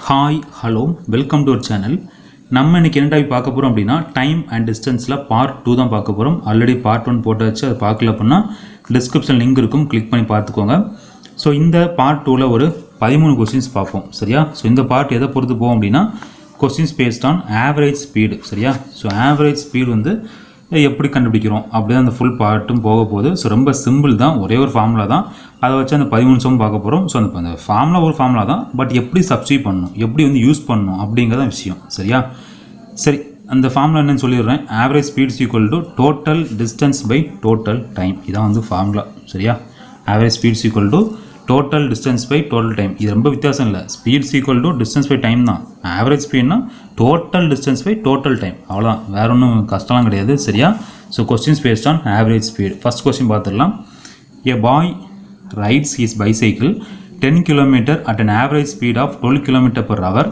Hi hello welcome to our channel நம்ம இன்னைக்கு என்ன டாபிக் பார்க்க போகிறோம் அப்படின்னா டைம் அண்ட் டிஸ்டன்ஸில் பார்ட் டூ தான் பார்க்க போகிறோம் ஆல்ரெடி பார்ட் ஒன் போட்டு வச்சு அதை பார்க்கல அப்படின்னா டிஸ்கிரிப்ஷன் லிங்க் இருக்கும் கிளிக் பண்ணி பார்த்துக்கோங்க ஸோ இந்த பார்ட் டூவில் ஒரு பதிமூணு கொஸ்டின்ஸ் பார்ப்போம் சரியா ஸோ இந்த பார்ட் எதை பொறுத்து போவோம் அப்படின்னா questions based on average speed சரியா ஸோ ஆவரேஜ் ஸ்பீடு வந்து எப்படி கண்டுபிடிக்கிறோம் அப்படி அந்த ஃபுல் பார்ட்டும் போக போகுது ஸோ ரொம்ப சிம்பிள் தான் ஒரே ஒரு ஃபார்முலா தான் அதை வச்சு அந்த பதிமூணு சம் பார்க்க போகிறோம் ஸோ அந்த அந்த ஃபார்முலா ஒரு ஃபார்முலா தான் பட் எப்படி சப்ஸ்டியூட் பண்ணணும் எப்படி வந்து யூஸ் பண்ணணும் அப்படிங்கிறத விஷயம் சரியா சரி அந்த ஃபார்முலா என்னன்னு சொல்லிடுறேன் average speeds equal to total distance by total time இதான் வந்து ஃபார்முலா சரியா average speeds equal to total distance by total time இது ரொம்ப வித்தியாசம் இல்லை speeds equal to distance by time தான் ஆவரேஜ் ஸ்பீட்னா total distance by total time அவ்வளோதான் வேற ஒன்றும் கஷ்டம்லாம் கிடையாது சரியா so questions based on average speed first question பார்த்துடலாம் a boy rides his bicycle ten kilometre at an average speed of twelve kilometre per hour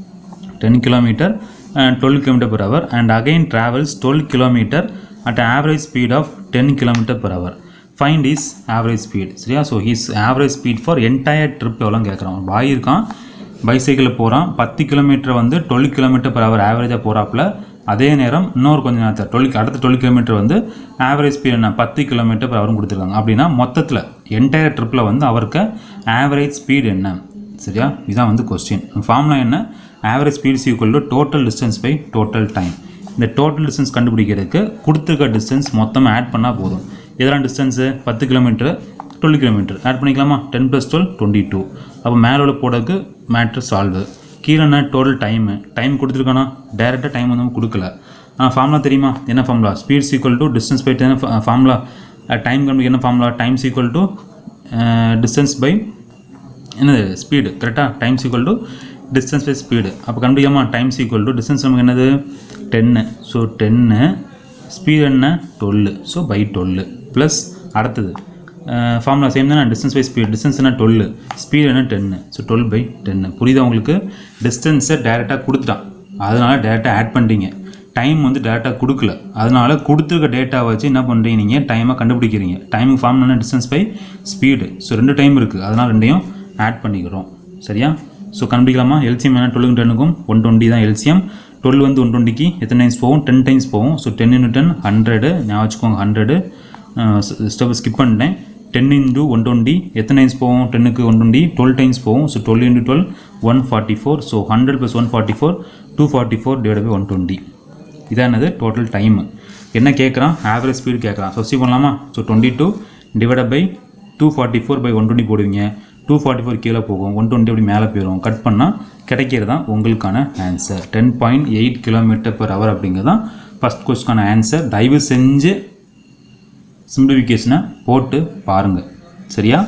ten kilometre twelve kilometre per hour and again travels twelve kilometre at an average speed of ten kilometre per hour find his average speed சரியா so his average speed for entire trip எவ்வளோன்னு கேட்குறான் பாய் இருக்கான் பைசைக்கிளில் போகிறான் பத்து kilometre வந்து twelve kilometre per hour ஆவரேஜாக போகிறாப்புல அதே நேரம் இன்னொரு கொஞ்சம் நேரத்தில் டுவெல் அடுத்த டுவெல் கிலோமீட்டர் வந்து ஆவரேஜ் ஸ்பீட் என்ன பத்து கிலோமீட்டர் per ஹவரும் கொடுத்துருக்காங்க அப்படின்னா மொத்தத்தில் என்டையர் ட்ரிப்பில் வந்து அவருக்கு ஆவரேஜ் ஸ்பீடு என்ன சரியா இதான் வந்து கொஸ்டின் ஃபார்முலா என்ன average speeds equal to total distance by total time இந்த டோட்டல் டிஸ்டன்ஸ் கண்டுபிடிக்கிறதுக்கு கொடுத்துருக்க டிஸ்டன்ஸ் மொத்தமாக ஆட் பண்ணால் போதும் எதெல்லாம் டிஸ்டன்ஸு பத்து கிலோமீட்டர் டுவெல் கிலோமீட்டர் ஆட் பண்ணிக்கலாமா ten plus twelve twenty two அப்போ மேலே உள்ள போடக்கு மேட்ரு சால்வு கீழே என்ன டோட்டல் டைமு டைம் கொடுத்துருக்கானா டேரெக்டாக டைம் வந்து நம்ம கொடுக்கல ஆனால் ஃபார்முலா தெரியுமா என்ன formula speeds equal to distance by என்ன ஃபார்முலா டைம் கண்டுபிடிக்க என்ன formula times equal to distance by என்னது ஸ்பீடு கரெக்டாக times equal to distance by speed அப்போ கண்டுபிடிக்காமா டைம்ஸ் ஈக்குவல் டு டிஸ்டன்ஸ் நமக்கு என்னது டென்னு ஸோ டென்னு ஸ்பீடு என்ன twelve so by twelve plus அடுத்தது ஃபார்முலா சேம் தானே டிஸ்டன்ஸ் பை ஸ்பீட் டிஸ்டன்ஸ் என்ன டுவெல்லு ஸ்பீடு என்ன ten so twelve by ten புரியுதா உங்களுக்கு டிஸ்டன்ஸை டேரெக்டாக கொடுத்துட்டான் அதனால் டேரெக்டாக ஆட் பண்ணிட்டீங்க டைம் வந்து டேட்டா கொடுக்கல அதனால் கொடுத்துருக்க டேட்டா வச்சு என்ன பண்ணுறீங்க நீங்கள் டைமை கண்டுபிடிக்கிறீங்க டைமுக்கு ஃபார்ம் என்ன டிஸ்டன்ஸ் பை ஸ்பீடு ஸோ ரெண்டு டைம் இருக்குது அதனால் ரெண்டையும் ஆட் பண்ணிக்கிறோம் சரியா ஸோ கண்டுபிடிக்கலாமா எல்சிஎம் என்ன டுவெல் டென்னுக்கும் ஒன் டுவெண்ட்டி தான் எல்சிஎம் டுவெல் வந்து ஒன் டுவெண்ட்டிக்கு எத்தனை டைம்ஸ் போகும் டென் டைம்ஸ் போகும் so ten into ten hundred ஞாபகம் வச்சுக்கோங்க ஹண்ட்ரடு ஸ்டெப் ஸ்கிப் பண்ணிட்டேன் டென் இன்ட்டு ஒன் டுவெண்ட்டி எத்தனை டைம்ஸ் போகும் டென்னுக்கு ஒன் டுவெண்ட்டி டுவெல் டைம்ஸ் போகும் so twelve into twelve one forty four so hundred plus one forty four two forty four divide by one twenty இதானது total time என்ன கேட்குறான் average speed கேட்குறான் so சி பண்ணலாமா so twenty two divide by two forty four by one twenty போடுவீங்க two forty four கீழே போகும் one twenty அப்படி மேலே போயிடும் கட் பண்ணால் கிடைக்கிறது தான் உங்களுக்கான answer ten point eight kilometre per hour அப்படிங்கிறது தான் ஃபஸ்ட் கொஸ்டினான ஆன்சர் தயவு செஞ்சு சிம்பிளிஃபிகேஷனை போட்டு பாருங்கள் சரியா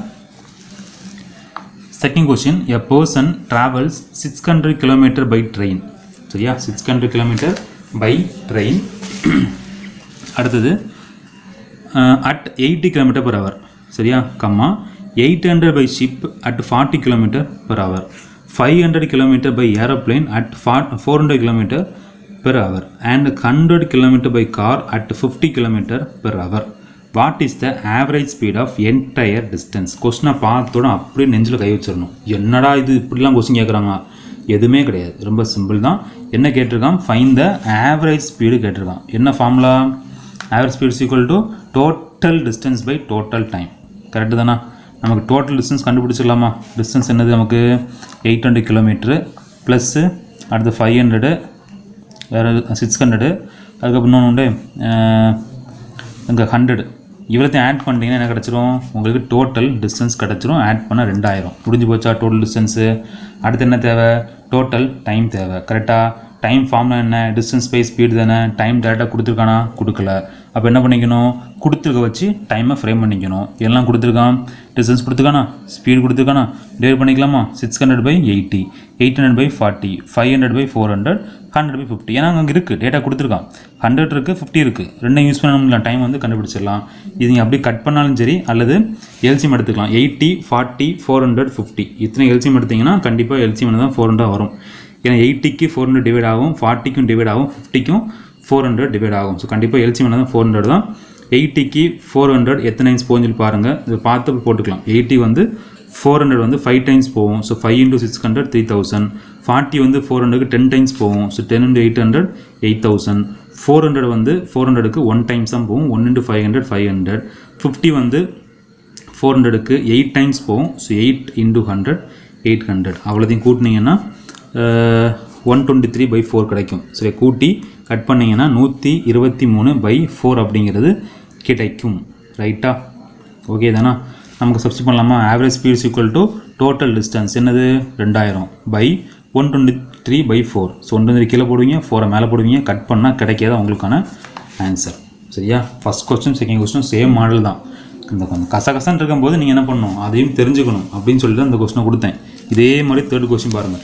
second question a person travels six hundred kilometre by train சரியா six hundred kilometre by train அடுத்தது at eighty kilometre per hour சரியா comma eight hundred by ship at forty kilometre per hour five hundred kilometre by aeroplane at four four hundred kilometre per hour and hundred kilometre by car at fifty kilometre per hour what is the average speed of entire distance கொஸ்டினை பார்த்தோட அப்படியே நெஞ்சில் கை வச்சிடணும் என்னடா இது இப்படிலாம் question கேட்குறாங்க எதுவுமே கிடையாது ரொம்ப சிம்பிள் தான் என்ன கேட்டிருக்கான் ஃபைன் த ஆவரேஜ் ஸ்பீடு கேட்டிருக்கான் என்ன formula average speed equal to total distance by total time correct தானா நமக்கு டோட்டல் டிஸ்டன்ஸ் கண்டுபிடிச்சிடலாமா டிஸ்டன்ஸ் என்னது நமக்கு எயிட் ஹண்ட்ரட் கிலோமீட்ரு ப்ளஸ்ஸு அடுத்து ஃபைவ் ஹண்ட்ரடு வேறு சிக்ஸ் ஹண்ட்ரடு அதுக்கப்புறம் இன்னொன்று உண்டு இங்கே ஹண்ட்ரடு இவ்வளோத்தையும் ஆட் பண்ணிட்டீங்கன்னா என்ன கிடச்சிரும் உங்களுக்கு டோட்டல் டிஸ்டன்ஸ் கிடச்சிரும் ஆட் பண்ண ரெண்டாயிரம் முடிஞ்சு போச்சா டோட்டல் டிஸ்டன்ஸு அடுத்து என்ன தேவை டோட்டல் டைம் தேவை கரெக்டாக டைம் ஃபார்ம்னா என்ன டிஸ்டன்ஸ் பை ஸ்பீடு தானே டைம் டேரெக்டாக கொடுத்துருக்கானா கொடுக்கல அப்போ என்ன பண்ணிக்கணும் கொடுத்துருக்க வச்சு டைமை ஃப்ரேம் பண்ணிக்கணும் எல்லாம் கொடுத்துருக்கான் டிஸ்டன்ஸ் கொடுத்துருக்கானா ஸ்பீடு கொடுத்துருக்கானா டிவைட் பண்ணிக்கலாமா six hundred by eighty eight hundred by forty five hundred by four hundred hundred by fifty ஏன்னா அங்கே இருக்குது டேட்டா கொடுத்துருக்கான் ஹண்ட்ரட் இருக்குது ஃபிஃப்டி இருக்குது ரெண்டையும் யூஸ் பண்ண டைம் வந்து கண்டுபிடிச்சிடலாம் இது நீங்கள் அப்படியே கட் பண்ணாலும் சரி அல்லது எல்சிஎம் எடுத்துக்கலாம் eighty forty four hundred fifty இத்தனை எல்சிஎம் எடுத்தீங்கன்னா கண்டிப்பாக எல்சிஎம் தான் ஃபோர் ஹண்ட்ரட் வரும் ஏன்னா எயிட்டிக்கு ஃபோர் ஹண்ட்ரட் டிவைட் ஆகும் ஃபார்ட்டிக்கும் டிவைட் ஆகும் ஃபிஃப்டிக்கும் ஃபோர் ஹண்ட்ரட் டிவைட் ஆகும் ஸோ கண்டிப்பாக எல்சிஎம் தான் ஃபோர் ஹண்ட்ரட் தான் எயிட்டிக்கு ஃபோர் ஹண்ட்ரட் எத்தனை இன்ச் போகுதுன்னு சொல்லி பாருங்கள் இதை பார்த்து போட்டுக்கலாம் எயிட்டி வந்து ஃபோர் ஹண்ட்ரட் வந்து ஃபைவ் டைம்ஸ் போகும் so five into six hundred three thousand forty வந்து ஃபோர் ஹண்ட்ரடுக்கு டென் டைம்ஸ் போகும் so ten into eight hundred eight thousand four hundred வந்து ஃபோர் ஹண்ட்ரடுக்கு ஒன் டைம்ஸ் தான் போகும் one into five hundred five hundred fifty வந்து four ஹண்ட்ரடுக்கு eight times போகும் so eight into hundred eight hundred அவ்வளோதையும் கூட்டினீங்கன்னா one twenty three by four கிடைக்கும் சரி கூட்டி கட் பண்ணிங்கன்னா நூற்றி இருபத்தி மூணு பை ஃபோர் அப்படிங்கிறது கிடைக்கும் ரைட்டா ஓகே தானா நமக்கு சப்ஸ்ட் பண்ணலாமா average speeds equal to total distance என்னது ரெண்டாயிரம் by one twenty three by four so one twenty கீழே போடுவீங்க ஃபோரை மேலே போடுவீங்க கட் பண்ணால் கிடைக்காத உங்களுக்கான ஆன்சர் சரியா first question second question same model தான் இந்த கொஞ்சம் கசகசன்னு இருக்கும்போது நீங்கள் என்ன பண்ணணும் அதையும் தெரிஞ்சுக்கணும் அப்படின்னு சொல்லிட்டு அந்த கொஸ்டினை கொடுத்தேன் இதே மாதிரி தேர்ட் கொஸ்டின் பாருங்கள்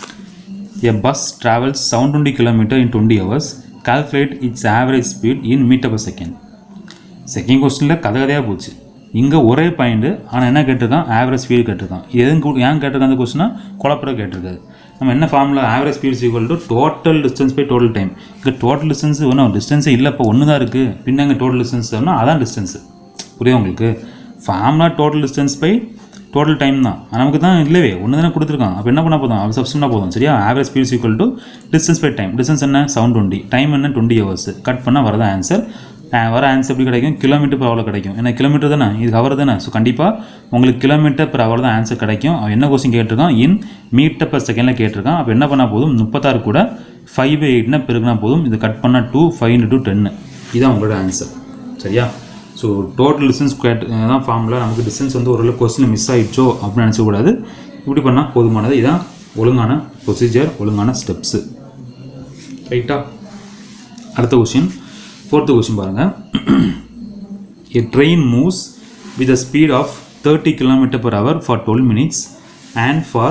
A bus travels 720 km in 20 hours. Calculate its average speed in meter per second. Second கொஸ்டினில் கதை கதையாக போச்சு இங்கே ஒரே பாயிண்ட்டு ஆனால் என்ன கேட்டிருக்கான் ஆவரேஜ் ஸ்பீடு கேட்டிருக்கான் எதுவும் கு- ஏன் கேட்டிருக்கான் அந்த கொஸ்டினா குழப்பற கேட்டிருக்காது நம்ம என்ன formula average speed equal to total distance by total time இங்கே டோட்டல் டிஸ்டன்ஸ் ஒன்றும் டிஸ்டன்ஸே இல்லை இப்போ ஒன்று தான் இருக்குது பின்ன இங்கே டோட்டல் டிஸ்டன்ஸ் சொன்னால் அதான் டிஸ்டன்ஸு புரியுதா உங்களுக்கு formula total distance by total time தான் நமக்கு தான் இல்லவே ஒன்று தானே கொடுத்துருக்கான் அப்போ என்ன பண்ண போதும் அது சப்ஸ்டினா போதும் சரியா average speed equal to distance by time distance என்ன செவன் டுவெண்ட்டி டைம் என்ன டுவெண்ட்டி ஹவர்ஸ் கட் பண்ணால் வரது ஆன்சர் வர ஆன்சர் எப்படி கிடைக்கும் கிலோமீட்டர் per ஹவரில் கிடைக்கும் ஏன்னா கிலோமீட்டர் தானே இது ஹவர் தானே ஸோ கண்டிப்பாக உங்களுக்கு கிலோமீட்டர் per ஹவர் தான் ஆன்சர் கிடைக்கும் அவன் என்ன கொஸ்டின் கேட்டிருக்கான் இன் மீட்டர் per செகண்டில் கேட்டிருக்கான் அப்போ என்ன பண்ணால் போதும் முப்பத்தாறு கூட ஃபைவ் பை எயிட்னா பெருக்கினா போதும் இது கட் பண்ணால் டூ ஃபைவ் இன்ட்டு டென்னு இதுதான் உங்களோட ஆன்சர் சரியா ஸோ டோட்டல் டிஸ்டன்ஸ் கேட் தான் ஃபார்முலா நமக்கு டிஸ்டன்ஸ் வந்து ஒரு கொஸ்டின் மிஸ் ஆயிடுச்சோ அப்படின்னு நினச்சக்கூடாது இப்படி பண்ணால் போதுமானது இதான் ஒழுங்கான ப்ரொசீஜர் ஒழுங்கான ஸ்டெப்ஸு ரைட்டா அடுத்த கொஷின் ஃபோர்த்து கொஷின் பாருங்கள் A train moves with a speed of 30 km per hour for 12 minutes and for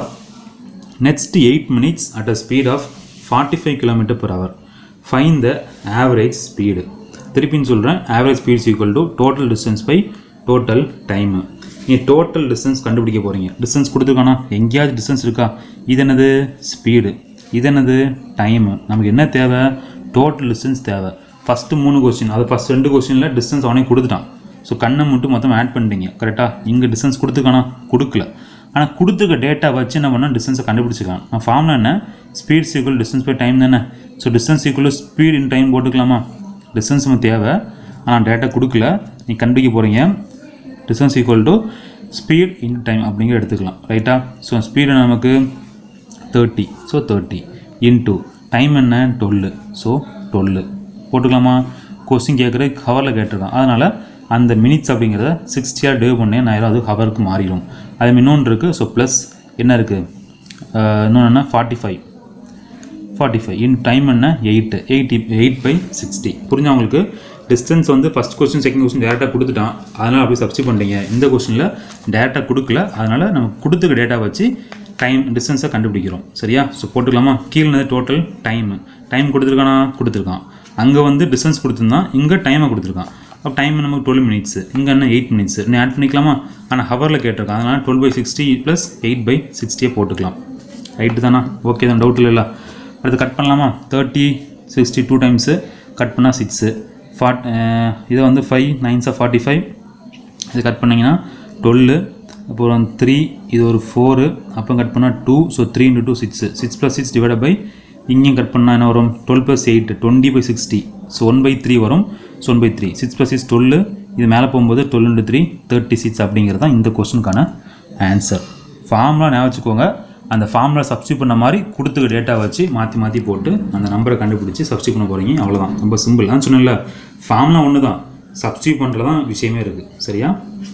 next 8 minutes at a speed of 45 km per hour. Find the average speed. திருப்பின்னு சொல்கிறேன் average speeds equal to total distance by total time நீ total distance கண்டுபிடிக்க போகிறீங்க distance கொடுத்துருக்கானா எங்கேயாவது distance இருக்கா இது என்னது speed இது என்னது டைமு நமக்கு என்ன தேவை டோட்டல் டிஸ்டன்ஸ் தேவை ஃபஸ்ட்டு மூணு கொஸ்டின் அது ஃபஸ்ட் ரெண்டு கொஸ்டினில் டிஸ்டன்ஸ் அவனே கொடுத்துட்டான் ஸோ கண்ணை மட்டும் மொத்தம் ஆட் பண்ணிட்டீங்க கரெக்டாக இங்கே டிஸ்டன்ஸ் கொடுத்துருக்கானா கொடுக்கல ஆனால் கொடுத்துருக்க டேட்டா வச்சு என்ன பண்ணால் டிஸ்டன்ஸை கண்டுபிடிச்சிக்கலாம் நான் ஃபார்ம்ல என்ன speed equal distance by time தானே so distance equal speed in time போட்டுக்கலாமா டிஸ்டன்ஸ் நமக்கு தேவை ஆனால் டேட்டா கொடுக்கல நீ கண்டுபிடிக்க போகிறீங்க distance equal to speed in time அப்படிங்கிற எடுத்துக்கலாம் ரைட்டா ஸோ ஸ்பீடு நமக்கு thirty so thirty into time என்ன டுவெல்லு ஸோ டுவெல்லு போட்டுக்கலாமா கொஸ்டின் கேட்குற ஹவரில் கேட்டிருக்கான் அதனால் அந்த மினிட்ஸ் அப்படிங்கிறத சிக்ஸ்டியாக டே பண்ணேன் நான் அது ஹவருக்கு மாறிடும் அது இன்னொன்று இருக்குது ஸோ ப்ளஸ் என்ன இருக்குது இன்னொன்று என்ன forty five forty five in time என்ன eight eighty eight by sixty புரிஞ்சா உங்களுக்கு டிஸ்டன்ஸ் வந்து ஃபஸ்ட் கொஸ்டின் செகண்ட் கொஸ்டின் டேரெக்டாக கொடுத்துட்டான் அதனால் அப்படி சப்ஸ்டி பண்ணுறீங்க இந்த கொஸ்டினில் டேட்டா கொடுக்கல அதனால் நம்ம கொடுத்துக்க டேட்டா வச்சு டைம் டிஸ்டன்ஸை கண்டுபிடிக்கிறோம் சரியா ஸோ போட்டுக்கலாமா கீழே டோட்டல் டைமு டைம் கொடுத்துருக்கானா கொடுத்துருக்கான் அங்கே வந்து டிஸ்டன்ஸ் கொடுத்துருந்தான் இங்கே டைமை கொடுத்துருக்கான் அப்போ டைம் நமக்கு டுவெல் மினிட்ஸ் இங்கே என்ன எயிட் மினிட்ஸ் நீ ஆட் பண்ணிக்கலாமா ஆனால் ஹவரில் கேட்டிருக்கான் அதனால் twelve by sixty plus eight by சிக்ஸ்டியே போட்டுக்கலாம் ரைட்டு தானா ஓகே தான் டவுட் இல்லைல்ல அடுத்து கட் பண்ணலாமா thirty sixty two times cut பண்ணால் சிக்ஸு ஃபார்ட் இதை வந்து ஃபைவ் நைன்ஸாக ஃபார்ட்டி ஃபைவ் இது கட் பண்ணிங்கன்னா டுவெல்லு அப்புறம் த்ரீ இது ஒரு ஃபோரு அப்புறம் கட் பண்ணால் two so three into two six six plus six divide by இங்கேயும் கட் பண்ணால் என்ன வரும் twelve plus eight twenty by sixty so one by three வரும் so one by three six plus six twelve இது மேலே போகும்போது twelve into three thirty six அப்படிங்கிறது தான் இந்த கொஸ்டினுக்கான ஆன்சர் ஃபார்முலா ஞாபகம் வச்சுக்கோங்க அந்த ஃபார்முலா சப்ஸ்டியூட் பண்ண மாதிரி கொடுத்துக்க டேட்டா வச்சு மாற்றி மாற்றி போட்டு அந்த நம்பரை கண்டுபிடிச்சி சப்ஸ்டியூட் பண்ண போகிறீங்க அவ்வளோதான் ரொம்ப சிம்பிள் தான் சொன்னேன்ல ஃபார்முலா ஒன்று தான் சப்ஸ்டியூட் பண்ணுறது தான் விஷயமே இருக்குது சரியா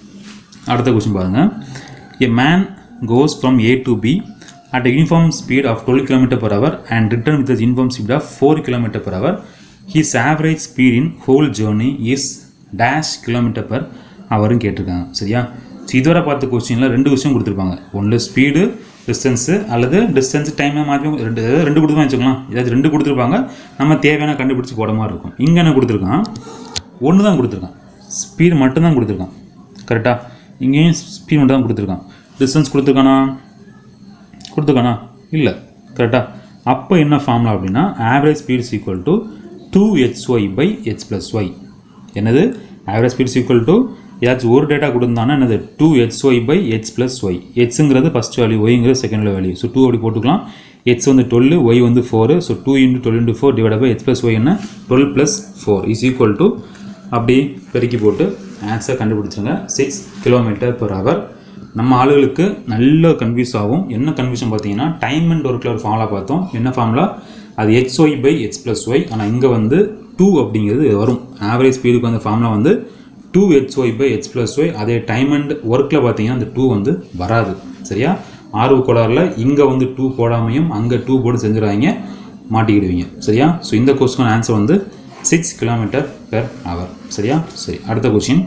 அடுத்த கொஸ்டின் பாருங்கள் a man goes from A to B at uniform speed of twelve kilometre per hour and return with uniform speed of four kilometre per hour his average speed in whole journey is dash kilometre per ஹவரும் கேட்டிருக்காங்க சரியா so இதுவரை பார்த்த கொஸ்டினில் ரெண்டு விஷயம் கொடுத்துருப்பாங்க ஒன்று ஸ்பீடு டிஸ்டன்ஸு அல்லது டிஸ்டன்ஸ் டைமை மாற்றி ரெண்டு அதாவது ரெண்டு கொடுத்து வச்சுக்கலாம் ஏதாவது ரெண்டு கொடுத்துருப்பாங்க நம்ம தேவையான கண்டுபிடிச்சி போட மாதிரி இருக்கும் இங்கே என்ன கொடுத்துருக்கான் ஒன்று தான் கொடுத்துருக்கான் ஸ்பீடு மட்டும்தான் கொடுத்துருக்கான் கரெக்டாக இங்கேயும் ஸ்பீட் மட்டும் தான் கொடுத்துருக்கான் டிஸ்டன்ஸ் கொடுத்துருக்கானா கொடுத்துருக்கானா இல்லை கரெக்டாக அப்போ என்ன ஃபார்முலா அப்படின்னா average speeds equal to two H Y by H plus Y என்னது ஆவரேஜ் ஸ்பீட்ஸ் ஈக்குவல் டு ஏதாச்சும் ஒரு டேட்டா கொடுத்தாங்கன்னா என்னது two H Y by H plus Y ஹெச்ங்கிறது ஃபஸ்ட் வேல்யூ ஒய்ங்கிறது செகண்ட் வேல்யூ ஸோ டூ அப்படி போட்டுக்கலாம் ஹெச் வந்து டுவெல் ஒய் வந்து four so two into twelve into four divide by H plus Y என்ன twelve plus four is equal to அப்படி பெருக்கி போட்டு answer கண்டுபிடிச்சிருங்க six kilometre per hour நம்ம ஆளுகளுக்கு நல்ல கன்ஃபியூஸ் ஆகும் என்ன கன்ஃபியூஷன் பார்த்தீங்கன்னா டைம் அண்ட் ஒர்க்கில் ஒரு ஃபார்முலா பார்த்தோம் என்ன ஃபார்முலா அது X Y by X plus Y ஆனால் இங்கே வந்து டூ அப்படிங்கிறது வரும் ஆவரேஜ் ஸ்பீடுக்கு வந்து ஃபார்முலா வந்து two H Y by H plus Y அதே டைம் அண்ட் ஒர்க்கில் பார்த்தீங்கன்னா அந்த டூ வந்து வராது சரியா ஆர்வ கோளாறில் இங்கே வந்து டூ போடாமையும் அங்கே டூ போட்டு செஞ்சுருவாங்க மாட்டிக்கிடுவீங்க சரியா ஸோ இந்த கொஸ்டின் ஆன்சர் வந்து சிக்ஸ் கிலோமீட்டர் பெர் ஹவர் சரியா சரி அடுத்த கொஸ்டின்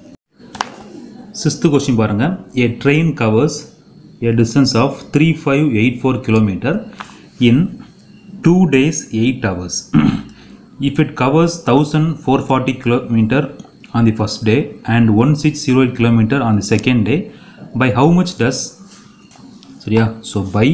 சிக்ஸ்த்து கொஸ்டின் பாருங்கள் a train covers a distance of three five eight four kilometre in two days eight hours if it covers thousand four forty kilometre on the first day and one six zero eight kilometre on the second day by how much does சரியா so by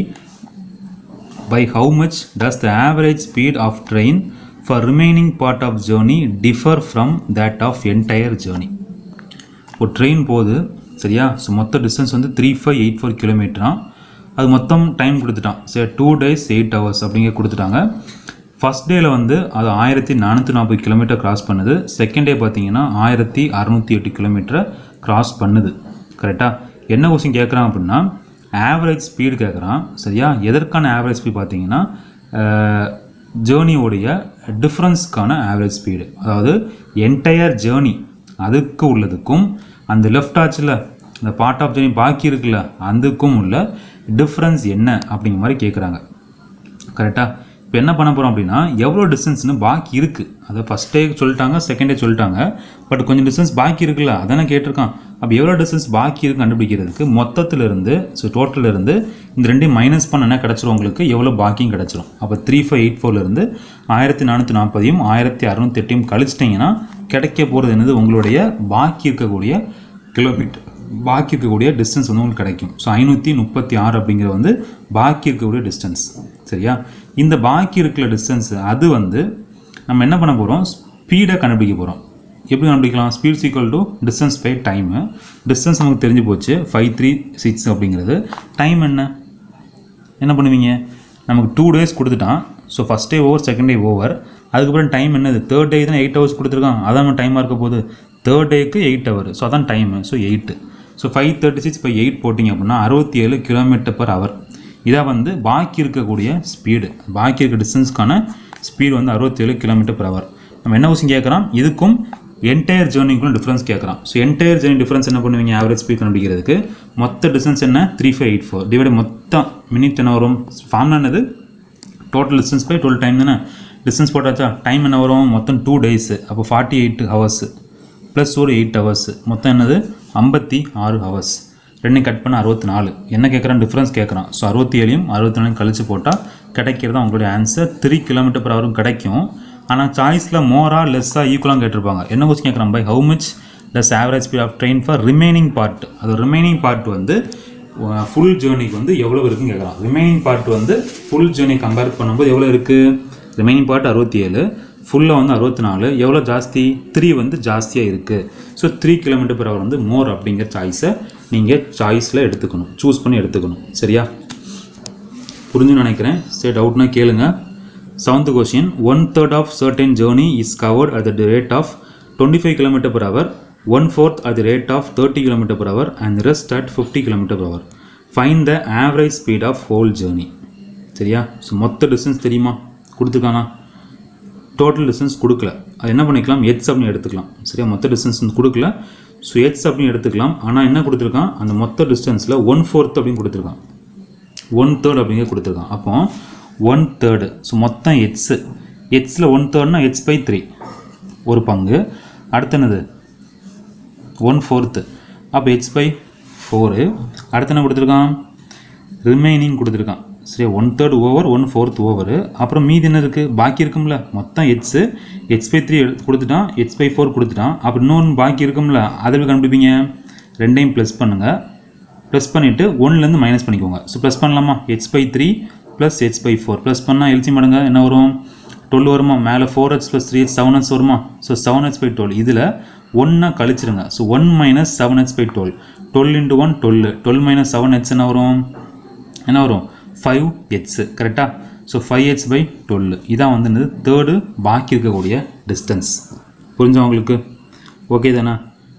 by how much does the average speed of train for remaining part of journey differ from that of entire journey ஒரு train போகுது சரியா so மொத்த distance வந்து three five eight four கிலோமீட்டராக அது மொத்தம் time கொடுத்துட்டான் சரி டூ டேஸ் எயிட் ஹவர்ஸ் அப்படிங்க கொடுத்துட்டாங்க ஃபஸ்ட் டேயில் வந்து அது ஆயிரத்தி நானூற்றி நாற்பது கிலோமீட்டர் கிராஸ் பண்ணுது செகண்ட் டே பார்த்தீங்கன்னா ஆயிரத்தி அறநூற்றி எட்டு கிலோமீட்டரை கிராஸ் பண்ணுது கரெக்டாக என்ன கொஸ்டின் கேட்குறான் அப்படின்னா ஆவரேஜ் ஸ்பீடு கேட்குறான் சரியா எதற்கான ஆவரேஜ் ஸ்பீட் பார்த்தீங்கன்னா ஜேர்னியோடைய டிஃப்ரென்ஸ்க்கான ஆவரேஜ் ஸ்பீடு அதாவது என்டையர் ஜேர்னி அதுக்கு உள்ளதுக்கும் அந்த லெஃப்ட் ஆச்சில் இந்த பார்ட் ஆஃப் ஜேர்னி பாக்கி இருக்குல்ல அதுக்கும் உள்ள டிஃப்ரென்ஸ் என்ன அப்படிங்கிற மாதிரி கேட்குறாங்க கரெக்டாக இப்போ என்ன பண்ண போகிறோம் அப்படின்னா எவ்வளோ டிஸ்டன்ஸ்னு பாக்கி இருக்குது அதை ஃபஸ்ட் டே சொல்லிட்டாங்க செகண்ட் டே சொல்லிட்டாங்க பட் கொஞ்சம் டிஸ்டன்ஸ் பாக்கி இருக்குல்ல அதானே கேட்டிருக்கான் அப்போ எவ்வளோ டிஸ்டன்ஸ் பாக்கி இருக்கு கண்டுபிடிக்கிறதுக்கு மொத்தத்துல இருந்து ஸோ டோட்டல் இருந்து இந்த ரெண்டையும் மைனஸ் பண்ண என்ன கிடச்சிரும் உங்களுக்கு எவ்வளோ பாக்கியும் கிடச்சிரும் அப்போ த்ரீ ஃபைவ் எயிட் ஃபோர்லேருந்து ஆயிரத்தி நானூற்றி நாற்பதையும் ஆயிரத்தி அறநூற்றி எட்டையும் கழிச்சிட்டிங்கன்னா கிடைக்க போகிறது என்னது உங்களுடைய பாக்கி இருக்கக்கூடிய கிலோமீட்டர் பாக்கி இருக்கக்கூடிய டிஸ்டன்ஸ் வந்து உங்களுக்கு கிடைக்கும் ஸோ ஐநூற்றி முப்பத்தி ஆறு அப்படிங்கிறது வந்து பாக்கி இருக்கக்கூடிய டிஸ்டன்ஸ் சரியா இந்த பாக்கி இருக்கிற டிஸ்டன்ஸ் அது வந்து நம்ம என்ன பண்ண போகிறோம் ஸ்பீடை கண்டுபிடிக்க போகிறோம் எப்படி கண்டுபிடிக்கலாம் speed equal to distance by time distance நமக்கு தெரிஞ்சு போச்சு ஃபைவ் த்ரீ சிக்ஸ் அப்படிங்கிறது டைம் என்ன என்ன பண்ணுவீங்க நமக்கு டூ டேஸ் கொடுத்துட்டான் so first day over second day over அதுக்கப்புறம் டைம் என்னது தேர்ட் டே தான் எயிட் ஹவர்ஸ் கொடுத்துருக்கான் அதான் நம்ம டைமாக இருக்க போகுது தேர்ட் டேக்கு எயிட் ஹவர் ஸோ அதான் time so eight so five thirty six by eight போட்டிங்க அப்படின்னா அறுபத்தி ஏழு கிலோமீட்டர் பர் ஹவர் இதாக வந்து பாக்கி இருக்கக்கூடிய ஸ்பீடு பாக்கி இருக்க டிஸ்டன்ஸ்க்கான ஸ்பீடு வந்து அறுபத்தேழு கிலோமீட்டர் பர் ஹவர் நம்ம என்ன கொஸ்டின் கேட்குறோம் இதுக்கும் என்டையர் ஜேர்னிக்குள்ள டிஃப்ரென்ஸ் கேட்குறான் ஸோ என்டையர் ஜேர்னி டிஃப்ரென்ஸ் என்ன பண்ணுவீங்க ஆவரேஜ் ஸ்பீட் கண்டுபிடிக்கிறதுக்கு மொத்த டிஸ்டன்ஸ் என்ன three five eight four divide மொத்தம் மினிட் என்ன வரும் ஃபார்ம் என்னது total distance by twelve time தானே டிஸ்டன்ஸ் போட்டாச்சா டைம் என்ன வரும் மொத்தம் டூ டேஸு அப்போ ஃபார்ட்டி எயிட் ஹவர்ஸு ப்ளஸ் ஒரு எயிட் ஹவர்ஸு மொத்தம் என்னது ஐம்பத்தி ஆறு ஹவர்ஸ் ரெண்டையும் கட் பண்ண அறுபத்தி நாலு என்ன கேட்குறான் டிஃப்ரென்ஸ் கேட்குறான் ஸோ அறுபத்தி ஏழையும் அறுபத்தி நாலையும் கழிச்சு போட்டால் கிடைக்கிறது தான் உங்களுடைய ஆன்சர் த்ரீ கிலோமீட்டர் பர் ஹவரும் கிடைக்கும் ஆனால் சாய்ஸில் மோரா லெஸ்ஸாக ஈக்குவலாக கேட்டிருப்பாங்க என்ன கொஸ்டின் கேட்குறான் by how much does average speed of train for remaining part அது ரிமைனிங் பார்ட் வந்து ஃபுல் ஜேர்னிக்கு வந்து எவ்வளோ இருக்குன்னு கேட்குறான் ரிமைனிங் பார்ட் வந்து ஃபுல் ஜேர்னி கம்பேர் பண்ணும்போது எவ்வளோ இருக்குது ரிமைனிங் பார்ட் அறுபத்தி ஏழு ஃபுல்லாக வந்து அறுபத்தி நாலு எவ்வளோ ஜாஸ்தி த்ரீ வந்து ஜாஸ்தியாக இருக்குது so three kilometer per hour வந்து மோர் அப்படிங்கிற சாய்ஸை நீங்கள் சாய்ஸில் எடுத்துக்கணும் சூஸ் பண்ணி எடுத்துக்கணும் சரியா புரிஞ்சுன்னு நினைக்கிறேன் சரி டவுட்னா கேளுங்க seventh question one third of certain journey is covered at the rate of twenty five kilometer per hour one fourth at the rate of thirty kilometer per hour and rest at fifty kilometer per hour find the average speed of whole journey சரியா so மொத்த distance தெரியுமா கொடுத்துருக்கானா total distance கொடுக்கல அது என்ன பண்ணிக்கலாம் எட்ஸ் அப்படின்னு எடுத்துக்கலாம் சரியா மொத்த டிஸ்டன்ஸ் வந்து கொடுக்கல ஸோ எட்ஸ் அப்படின்னு எடுத்துக்கலாம் ஆனால் என்ன கொடுத்துருக்கான் அந்த மொத்த டிஸ்டன்ஸில் ஒன் ஃபோர்த் அப்படின்னு கொடுத்துருக்கான் ஒன் தேர்ட் அப்படிங்கிற கொடுத்துருக்கான் அப்போ ஒன் தேர்டு ஸோ மொத்தம் எட்ஸு எட்ஸில் ஒன் தேர்ட்னா எட்ஸ் பை த்ரீ ஒரு பங்கு அடுத்து என்னது ஒன் ஃபோர்த்து அப்போ எட்ஸ் பை ஃபோரு அடுத்து என்ன கொடுத்துருக்கான் ரிமைனிங் கொடுத்துருக்கான் சரி one third over one fourth over அப்புறம் மீதி என்ன இருக்குது பாக்கி இருக்கும்ல மொத்தம் எட்ஸு எட்ஸ் பை த்ரீ கொடுத்துட்டான் எட்ஸ் பை ஃபோர் கொடுத்துட்டான் அப்புறம் இன்னொன்று பாக்கி இருக்கும்ல அதை எப்படி கண்டுபிடிப்பீங்க ரெண்டையும் ப்ளஸ் பண்ணுங்கள் ப்ளஸ் பண்ணிவிட்டு ஒன்லேருந்து மைனஸ் பண்ணிக்கோங்க ஸோ ப்ளஸ் பண்ணலாமா x by three plus x by four plus பண்ணால் எல்சி மடங்க என்ன வரும் டுவெல் வருமா மேலே four H plus three h seven h வருமா so seven h by twelve இதில் ஒன்றை கழிச்சிருங்க so one minus seven h by twelve twelve into one twelve twelve minus seven h என்ன வரும் என்ன வரும் ஃபைவ் ஹெச்ஸு கரெக்டாக so five h by twelve இதான் வந்து என்னது தேர்டு பாக்கி இருக்கக்கூடிய டிஸ்டன்ஸ் புரிஞ்சா உங்களுக்கு ஓகே தானே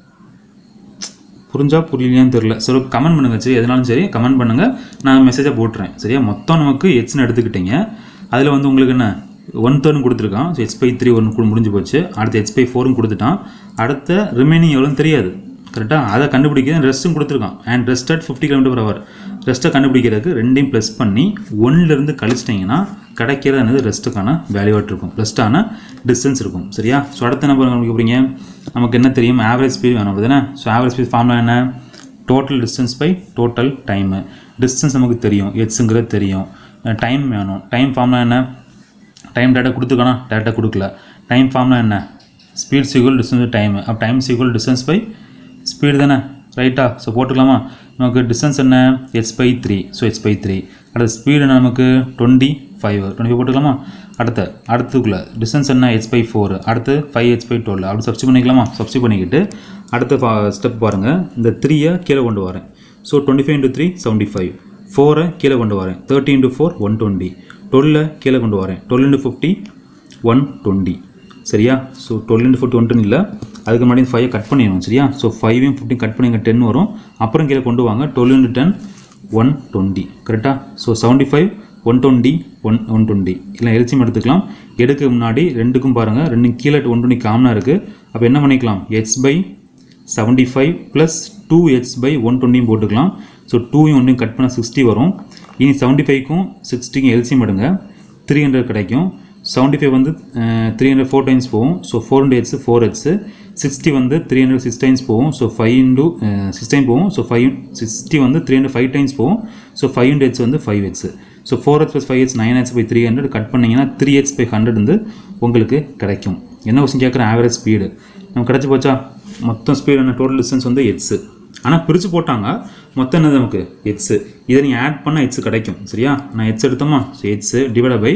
புரிஞ்சா புரியலையான்னு தெரில சரி கமெண்ட் பண்ணுங்கள் சரி எதனாலும் சரி கமெண்ட் பண்ணுங்கள் நான் மெசேஜாக போட்டுறேன் சரியா மொத்தம் நமக்கு எட்ஸ்னு எடுத்துக்கிட்டீங்க அதில் வந்து உங்களுக்கு என்ன ஒன் தேர்ட்னு கொடுத்துருக்கான் ஸோ எச் பை த்ரீ ஒன்று முடிஞ்சு போச்சு அடுத்து எச் பை ஃபோரும் கொடுத்துட்டான் அடுத்த ரிமைனிங் எவ்வளோன்னு தெரியாது கரெக்டாக அதை கண்டுபிடிக்க ரெஸ்ட்டும் கொடுத்துருக்கான் and rest at fifty kilometer per hour ரெஸ்ட்டை கண்டுபிடிக்கிறதுக்கு ரெண்டையும் ப்ளஸ் பண்ணி ஒன்லேருந்து கழிச்சிட்டிங்கன்னா கிடைக்கிறது என்னது ரெஸ்ட்டுக்கான வேல்யூவாட் இருக்கும் ரெஸ்ட்டான டிஸ்டன்ஸ் இருக்கும் சரியா ஸோ அடுத்து என்ன பண்ண போகிறீங்க நமக்கு என்ன தெரியும் ஆவரேஜ் ஸ்பீட் வேணும் அப்படிதானே ஸோ ஆவரேஜ் ஸ்பீட் ஃபார்ம்லாம் என்ன total distance by total time distance நமக்கு தெரியும் எட்ஸுங்கிறது தெரியும் டைம் வேணும் டைம் ஃபார்ம்லாம் என்ன டைம் டேட்டா கொடுத்துருக்கானா டேட்டா கொடுக்கல டைம் ஃபார்ம்லாம் என்ன ஸ்பீட் சீக்குவல் டிஸ்டன்ஸ் டைம் அப்போ time is equal distance by speed தானே ரைட்டா ஸோ போட்டுக்கலாமா நமக்கு டிஸ்டன்ஸ் என்ன h by three so h by three அடுத்த ஸ்பீடு என்ன நமக்கு டுவெண்ட்டி ஃபைவ் டுவெண்ட்டி ஃபைவ் போட்டுக்கலாமா அடுத்த அடுத்துக்குள்ள டிஸ்டன்ஸ் என்ன ஹெச் பை ஃபோர் அடுத்து ஃபைவ் ஹெச் பை டுவெல் அப்படி சப்ஸ்டி பண்ணிக்கலாமா சப்ஸ்டி பண்ணிக்கிட்டு அடுத்த ஸ்டெப் பாருங்கள் இந்த த்ரீயை கீழே கொண்டு வரேன் so twenty five into three seventy five ஃபோரை கீழே கொண்டு வரேன் thirty into four one twenty டுவெல்லை கீழே கொண்டு வரேன் twelve into fifty one twenty சரியா so twelve into fifty one twenty இல்லை அதுக்கு முன்னாடி ஃபைவ் கட் பண்ணிடணும் சரியா ஸோ ஃபைவையும் ஃபிஃப்டின் கட் பண்ணி இங்கே டென் வரும் அப்புறம் கீழே கொண்டு வாங்க twelve into ten one twenty கரெக்டாக so seventy five one twenty one one twenty இல்லை எல்சியம் எடுத்துக்கலாம் எடுக்க முன்னாடி ரெண்டுக்கும் பாருங்கள் ரெண்டும் கீழே ஒன் டுவெண்ட்டி காமனாக இருக்குது அப்போ என்ன பண்ணிக்கலாம் x by seventy five plus two h by one டுவெண்ட்டியும் போட்டுக்கலாம் ஸோ டூயும் ஒன்றையும் கட் பண்ண சிக்ஸ்டி வரும் இனி செவன்ட்டி ஃபைவ்க்கும் சிக்ஸ்டிக்கும் எல்சியம் எடுங்க த்ரீ ஹண்ட்ரட் கிடைக்கும் செவன்ட்டி ஃபைவ் வந்து த்ரீ ஹண்ட்ரட் ஃபோர் டைம்ஸ் போகும் so four hundred heads four heads sixty வந்து த்ரீ ஹண்ட்ரட் சிக்ஸ் டைம்ஸ் போகும் so five into six time போகும் ஸோ ஃபைவ் சிக்ஸ்டி வந்து த்ரீ ஹண்ட்ரட் ஃபைவ் டைம்ஸ் போகும் so five hundred heads வந்து five heads so four H plus five heads nine heads by three hundred cut பண்ணிங்கன்னா three heads by hundred வந்து உங்களுக்கு கிடைக்கும் என்ன question கேட்குற ஆவரேஜ் ஸ்பீடு நம்ம கிடச்சி போச்சா மொத்தம் ஸ்பீடு என்ன டோட்டல் டிஸ்டன்ஸ் வந்து எட்ஸு ஆனால் பிரித்து போட்டாங்க மொத்தம் என்னது நமக்கு எட்ஸு இதை நீங்கள் ஆட் பண்ணால் எட்ஸு கிடைக்கும் சரியா நான் எட்ஸ் எடுத்தோமா so x divide by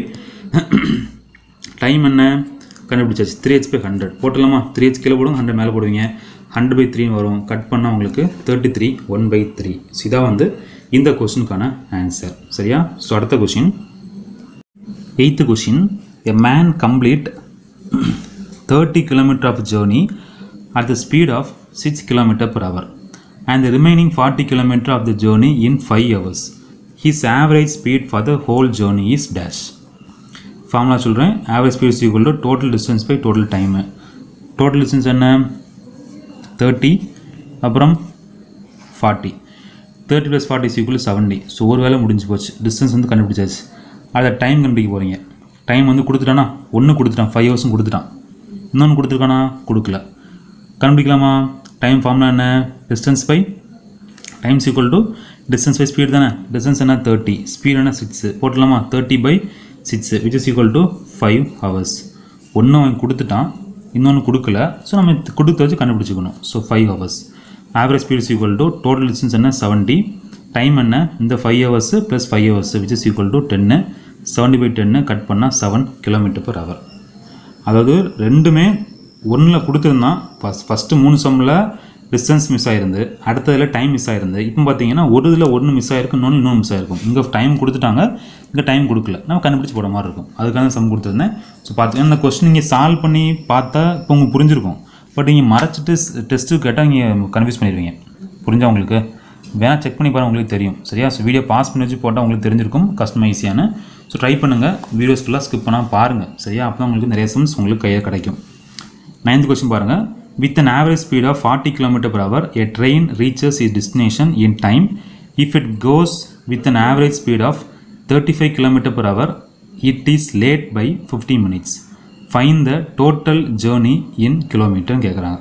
time என்ன கண்டுபிடிச்சாச்சு த்ரீ ஹெச் பை ஹண்ட்ரட் போட்டலாமா த்ரீ ஹெச் கீழே போடுங்க ஹண்ட்ரட் மேலே போடுவீங்க ஹண்ட்ரட் பை த்ரீன்னு வரும் கட் பண்ணால் உங்களுக்கு thirty three one by three so இதான் வந்து இந்த கொஷினுக்கான ஆன்சர் சரியா ஸோ அடுத்த question eighth question a man complete thirty kilometer of journey at the speed of 6 km per hour and the remaining 40 km of the journey in 5 hours. His average speed for the whole journey is dash. Formula சொல்கிறேன் average speed is equal to total distance by total time total distance என்ன thirty அப்புறம் forty thirty plus forty is equal seventy so ஒரு வேலை முடிஞ்சு போச்சு distance வந்து கண்டுபிடிச்சாச்சு அதை டைம் கண்டுபிடிக்க போகிறீங்க டைம் வந்து கொடுத்துட்டானா ஒன்று கொடுத்துட்டான் ஃபைவ் ஹவர்ஸும் கொடுத்துட்டான் இன்னொன்று கொடுத்துருக்கானா கொடுக்கல கண்டுபிடிக்கலாமா டைம் ஃபார்ம்னா என்ன distance by times equal to distance by speed தானே டிஸ்டன்ஸ் என்ன தேர்ட்டி ஸ்பீட் என்ன சிக்ஸு போட்டலாமா thirty by six which is equal to five hours ஒன்று அவன் கொடுத்துட்டான் இன்னொன்று கொடுக்கல ஸோ நம்ம கொடுத்து வச்சு கண்டுபிடிச்சிக்கணும் so five hours average speed is equal to total distance என்ன செவன்ட்டி டைம் என்ன இந்த five hours plus five hours which is equal to ten seventy by ten cut பண்ணால் செவன் கிலோமீட்டர் பர் ஹவர் அதாவது ரெண்டுமே ஒன்றில் கொடுத்துருந்தான் ஃபஸ்ட் ஃபஸ்ட்டு மூணு சம்மில் distance miss ஆயிருந்து அடுத்ததில் டைம் மிஸ் ஆயிருந்து இப்போ பார்த்தீங்கன்னா ஒரு இதில் ஒன்று மிஸ் ஆயிருக்கு இன்னொன்று இன்னொன்று மிஸ் ஆயிருக்கும் இங்கே டைம் கொடுத்துட்டாங்க இங்கே டைம் கொடுக்கல நம்ம கண்டுபிடிச்சி போட மாதிரி இருக்கும் அதுக்கான சம் கொடுத்துருந்தேன் ஸோ பார்த்தீங்கன்னா இந்த கொஸ்டின் நீங்கள் சால்வ் பண்ணி பார்த்தா இப்போ உங்களுக்கு புரிஞ்சிருக்கும் பட் நீங்கள் மறைச்சிட்டு டெஸ்ட்டு கேட்டால் நீங்கள் கன்ஃபியூஸ் பண்ணிடுவீங்க புரிஞ்சா உங்களுக்கு வேணால் செக் பண்ணி பாருங்க உங்களுக்கு தெரியும் சரியா ஸோ வீடியோ பாஸ் பண்ணி வச்சு போட்டால் உங்களுக்கு தெரிஞ்சிருக்கும் கஷ்டமாக ஈஸியான ஸோ ட்ரை பண்ணுங்கள் வீடியோஸ் ஃபுல்லாக ஸ்கிப் பண்ணால் பாருங்கள் சரியா அப்போ தான் உங்களுக்கு நிறைய சம்ஸ் உங்களுக்கு கையில் கிடைக்கும் நைன்த் கொஸ்டின் பாருங்கள் with an average speed of 40 km per hour a train reaches its destination in time if it goes with an average speed of 35 km per hour it is late by 15 minutes find the total journey in kilometer கேட்குறாங்க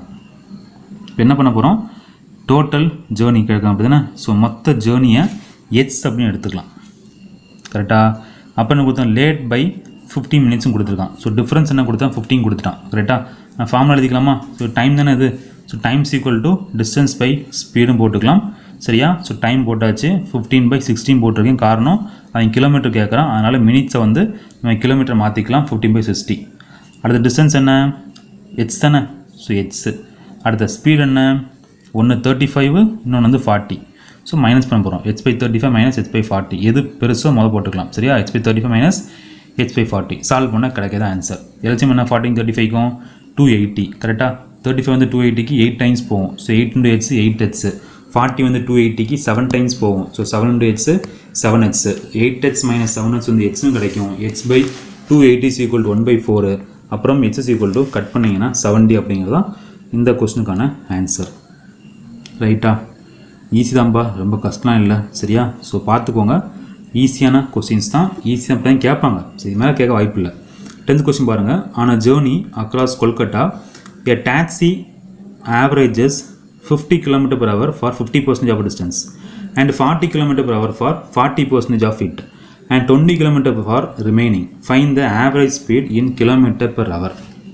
இப்போ என்ன பண்ண போகிறோம் total journey கேட்கலாம் அப்படி தானே so மொத்த ஜேர்னியை எச் அப்படின்னு எடுத்துக்கலாம் கரெக்டாக அப்போ என்ன கொடுத்தான் லேட் பை ஃபிஃப்டீன் மினிட்ஸும் கொடுத்துருக்கான் ஸோ டிஃப்ரென்ஸ் என்ன கொடுத்தான் ஃபிஃப்டீன் கொடுத்துட்டான் கரெக்டாக நான் ஃபார்முலா எழுதிக்கலாமா ஸோ டைம் தானே இது so times equal to distance by ஸ்பீடும் போட்டுக்கலாம் சரியா ஸோ டைம் போட்டாச்சு ஃபிஃப்டீன் பை சிக்ஸ்டீன் போட்டிருக்கேன் காரணம் அவன் கிலோமீட்டர் கேட்குறான் அதனால் மினிட்ஸை வந்து நம்ம கிலோமீட்டர் மாற்றிக்கலாம் ஃபிஃப்டீன் பை சிக்ஸ்டி அடுத்த டிஸ்டன்ஸ் என்ன எச் தானே ஸோ எட்ஸு அடுத்த ஸ்பீட் என்ன ஒன்று தேர்ட்டி ஃபைவ் இன்னொன்று வந்து ஃபார்ட்டி ஸோ மைனஸ் பண்ண போகிறோம் h by thirty five minus h by forty எது பெருசோ முதல் போட்டுக்கலாம் சரியா h by thirty five minus h by forty solve பண்ணால் கிடைக்காத ஆன்சர் எல்சியம் என்ன ஃபார்ட்டிங் தேர்ட்டி ஃபைவ்க்கும் டூ எயிட்டி கரெக்டாக தேர்ட்டி ஃபைவ் வந்து டூ எயிட்டிக்கு எயிட் டைம்ஸ் போகும் so eight into h eight h forty வந்து டூ எயிட்டிக்கு செவன் டைம்ஸ் போகும் so seven into h seven h eight h minus seven h வந்து ஹெச்னு கிடைக்கும் h by two eighty is equal to one by four அப்புறம் h is equal to cut பண்ணிங்கன்னா seventy அப்படிங்கிறது தான் இந்த கொஸ்டினுக்கான ஆன்சர் ரைட்டா ஈஸி தான்ப்பா ரொம்ப கஷ்டம்லாம் இல்லை சரியா ஸோ பார்த்துக்கோங்க ஈஸியான கொஸ்டின்ஸ் தான் ஈஸியாக தான் கேட்பாங்க சரி இது மேலே கேட்க வாய்ப்பு இல்லை டென்த் கொஸ்டின் பாருங்கள் on a journey across Kolkata a taxi averages fifty kilometer per hour for fifty percentage of distance and forty kilometre per hour for forty percentage of it and twenty kilometer for remaining find the average speed in kilometer per hour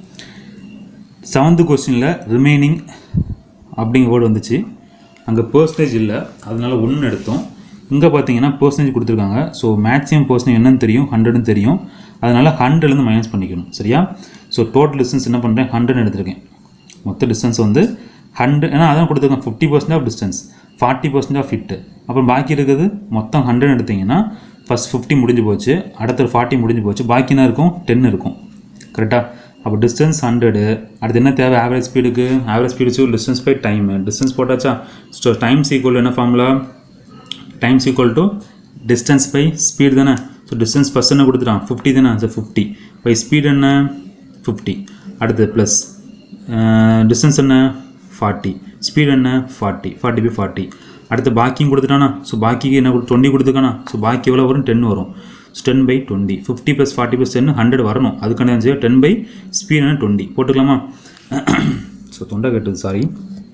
seventh கொஸ்டினில் remaining அப்படிங்கிற word வந்துச்சு அங்கே percentage இல்லை அதனால ஒன்று எடுத்தோம் இங்கே பார்த்தீங்கன்னா பர்சன்டேஜ் கொடுத்துருக்காங்க ஸோ மேக்ஸிமம் பர்சன்டேஜ் என்னன்னு தெரியும் ஹண்ட்ரட்னு தெரியும் அதனால் ஹண்ட்ரட்லேருந்து மைனஸ் பண்ணிக்கணும் சரியா ஸோ டோட்டல் டிஸ்டன்ஸ் என்ன பண்ணுறேன் ஹண்ட்ரட் எடுத்திருக்கேன் மொத்த டிஸ்டன்ஸ் வந்து ஹண்ட்ரட் ஏன்னா அதான் கொடுத்துருக்கேன் fifty percent of distance forty percent of ஃபிட்டு அப்புறம் பாக்கி இருக்குது மொத்தம் ஹண்ட்ரட் எடுத்தீங்கன்னா ஃபஸ்ட் ஃபிஃப்டி முடிஞ்சு போச்சு அடுத்த ஃபார்ட்டி முடிஞ்சு போச்சு பாக்கி என்ன இருக்கும் டென் இருக்கும் கரெக்டாக அப்போ டிஸ்டன்ஸ் ஹண்ட்ரடு அடுத்து என்ன தேவை ஆவரேஜ் ஸ்பீடுக்கு average speed distance by time distance போட்டாச்சா ஸோ டைம்ஸ் ஈக்குவல் என்ன formula times equal to distance by speed தானே ஸோ டிஸ்டன்ஸ் ஃபஸ்ட் என்ன கொடுத்துட்டான் ஃபிஃப்டி தானே ஸோ ஃபிஃப்டி பை ஸ்பீடு என்ன ஃபிஃப்டி அடுத்து ப்ளஸ் டிஸ்டன்ஸ் என்ன ஃபார்ட்டி ஸ்பீடு என்ன ஃபார்ட்டி ஃபார்ட்டி பை ஃபார்ட்டி அடுத்து பாக்கியும் கொடுத்துட்டானா ஸோ பாக்கிக்கு என்ன டுவெண்ட்டி கொடுத்துக்கானா ஸோ பாக்கி எவ்வளோ வரும் டென் வரும் so ten by twenty fifty plus forty plus ten hundred வரணும் அதுக்கான டென் பை ஸ்பீட் என்ன டுவெண்ட்டி போட்டுக்கலாமா ஸோ தொண்டை கட்டுது சாரி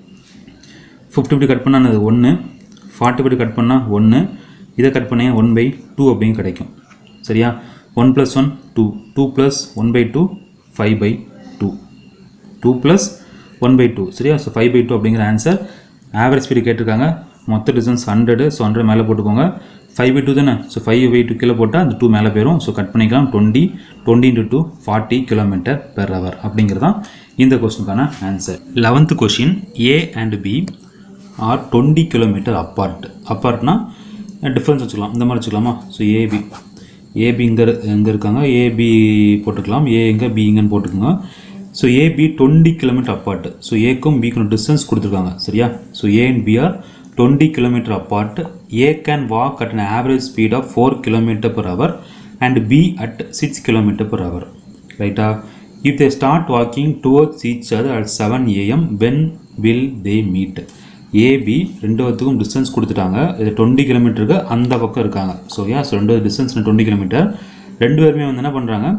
ஃபிஃப்டி இப்படி கட் பண்ணால் அது ஒன்று ஃபார்ட்டி இப்படி கட் பண்ணால் ஒன்று இதை கட் பண்ணி ஒன் பை டூ அப்படின்னு கிடைக்கும் சரியா one plus one two two plus one by two five by two two plus one by two சரியா ஸோ ஃபைவ் பை டூ அப்படிங்கிற ஆன்சர் ஆவரேஜ் ஸ்பீடு கேட்டிருக்காங்க மொத்த டிஸ்டன்ஸ் ஹண்ட்ரடு ஸோ ஹண்ட்ரட் மேலே போட்டுக்கோங்க five by two தானே so five by two கீழே போட்டால் அந்த டூ மேலே போயிடும் ஸோ கட் பண்ணிக்கலாம் twenty twenty into two forty kilometer per hour அப்படிங்கிறது தான் இந்த கொஸ்டினுக்கான answer eleventh question A and B are twenty kilometer apart அப்பார்ட்னா டிஃப்ரென்ஸ் வச்சுக்கலாம் இந்த மாதிரி வச்சுக்கலாமா ஸோ ஏபி ஏபி இங்கே எங்கே இருக்காங்க ஏபி போட்டுக்கலாம் ஏ எங்கே பி இங்கன்னு போட்டுக்கோங்க so AB twenty kilometer apart so ஏக்கும் பிக்கும் டிஸ்டன்ஸ் கொடுத்துருக்காங்க சரியா so A and B are twenty kilometer apart A can walk at an average speed of four kilometre per hour and B at six kilometre per hour ரைட்டா if they start walking towards each other at seven AM when will they meet AB ரெண்டு பேத்துக்கும் distance கொடுத்துட்டாங்க இது twenty கிலோமீட்டருக்கு அந்த பக்கம் இருக்காங்க so yeah so ரெண்டு டிஸ்டன்ஸ் டுவெண்ட்டி கிலோமீட்டர் ரெண்டு பேருமே வந்து என்ன பண்ணுறாங்க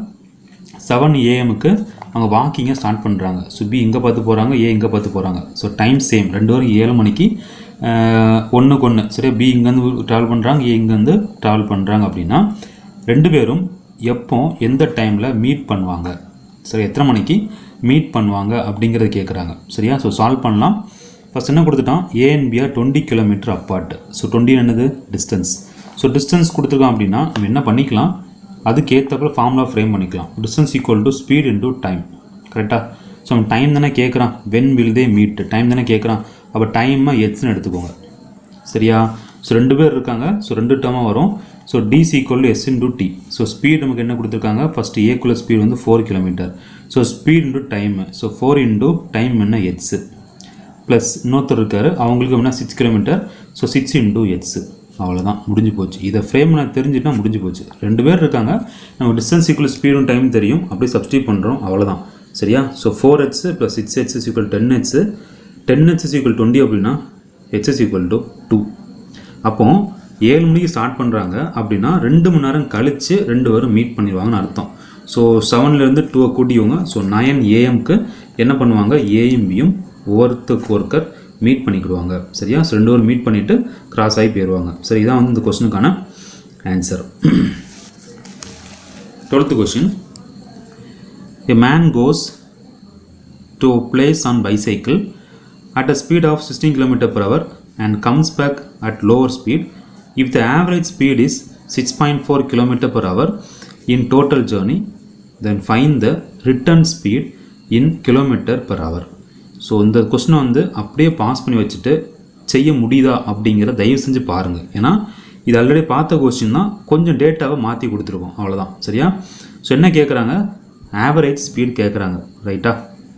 செவன் ஏஎம்க்கு அவங்க வாக்கிங்கை ஸ்டார்ட் பண்ணுறாங்க ஸோ பி இங்கே பார்த்து போகிறாங்க ஏ இங்கே பார்த்து போகிறாங்க ஸோ டைம் சேம் ரெண்டு பேரும் ஏழு மணிக்கு ஒன்றுக்கு ஒன்று சரியா பி இங்கேருந்து ட்ராவல் பண்ணுறாங்க ஏ இங்கேருந்து ட்ராவல் பண்ணுறாங்க அப்படின்னா ரெண்டு பேரும் எப்போ எந்த டைமில் மீட் பண்ணுவாங்க சரி எத்தனை மணிக்கு மீட் பண்ணுவாங்க அப்படிங்கிறத கேட்குறாங்க சரியா ஸோ சால்வ் பண்ணலாம் ஃபஸ்ட் என்ன கொடுத்துட்டான் A and B are twenty kilometer apart so twenty என்னது டிஸ்டன்ஸ் ஸோ டிஸ்டன்ஸ் கொடுத்துருக்கான் அப்படின்னா நம்ம என்ன பண்ணிக்கலாம் அதுக்கு ஏற்றப்பல ஃபார்முலா ஃப்ரேம் பண்ணிக்கலாம் distance equal to speed into time கரெக்டாக ஸோ அவன் டைம் தானே கேட்குறான் when will they meet time தானே கேட்குறான் அப்போ டைமை எட்ஸ்னு எடுத்துக்கோங்க சரியா ஸோ ரெண்டு பேர் இருக்காங்க ஸோ ரெண்டு டேர்மாக வரும் so d is equal to s into t so speed நமக்கு என்ன கொடுத்துருக்காங்க ஃபஸ்ட்டு ஏக்குள்ள ஸ்பீட் வந்து four kilometer so speed into time so four into time என்ன எட்ஸு ப்ளஸ் இன்னொருத்தர் இருக்கார் அவங்களுக்கு என்ன six kilometer so six into x அவ்வளோதான் முடிஞ்சு போச்சு இதை ஃப்ரேம் நான் தெரிஞ்சுட்டா முடிஞ்சு போச்சு ரெண்டு பேர் இருக்காங்க நம்ம டிஸ்டன்ஸ் ஈக்குவல் ஸ்பீடும் டைம் தெரியும் அப்படியே சப்ஸ்டியூட் பண்ணுறோம் அவ்வளோதான் சரியா so four H plus six H is equal ten h ten h is equal twenty அப்படின்னா h is equal to two அப்போ ஏழு மணிக்கு ஸ்டார்ட் பண்ணுறாங்க அப்படின்னா ரெண்டு மணி நேரம் கழித்து ரெண்டு பேரும் மீட் பண்ணிடுவாங்கன்னு அர்த்தம் ஸோ செவன்லேருந்து டூவை கூட்டியவங்க ஸோ நயன் ஏஎம்க்கு என்ன பண்ணுவாங்க ஏஎம் பியும் ஒருத்தருக்கு ஒருத்தர் மீட் பண்ணிக்கிடுவாங்க சரியா ஸோ ரெண்டு பேரும் மீட் பண்ணிவிட்டு கிராஸ் ஆகி போயிடுவாங்க சரி இதான் வந்து இந்த கொஸ்டினுக்கான answer twelfth question A man goes to a place on bicycle at a speed of 16 km per hour and comes back at lower speed if the average speed is 6.4 km per hour in total journey then find the return speed in kilometer per hour so இந்த கொஸ்டினை வந்து அப்படியே pass பண்ணி வச்சுட்டு செய்ய முடியுதா அப்படிங்கிற தயவு செஞ்சு பாருங்கள் ஏன்னா இது ஆல்ரெடி பார்த்த கொஸ்டின் தான் கொஞ்சம் டேட்டாவை மாற்றி கொடுத்துருக்கோம் அவ்வளோதான் சரியா ஸோ என்ன கேட்குறாங்க ஆவரேஜ் ஸ்பீட் கேட்குறாங்க ரைட்டா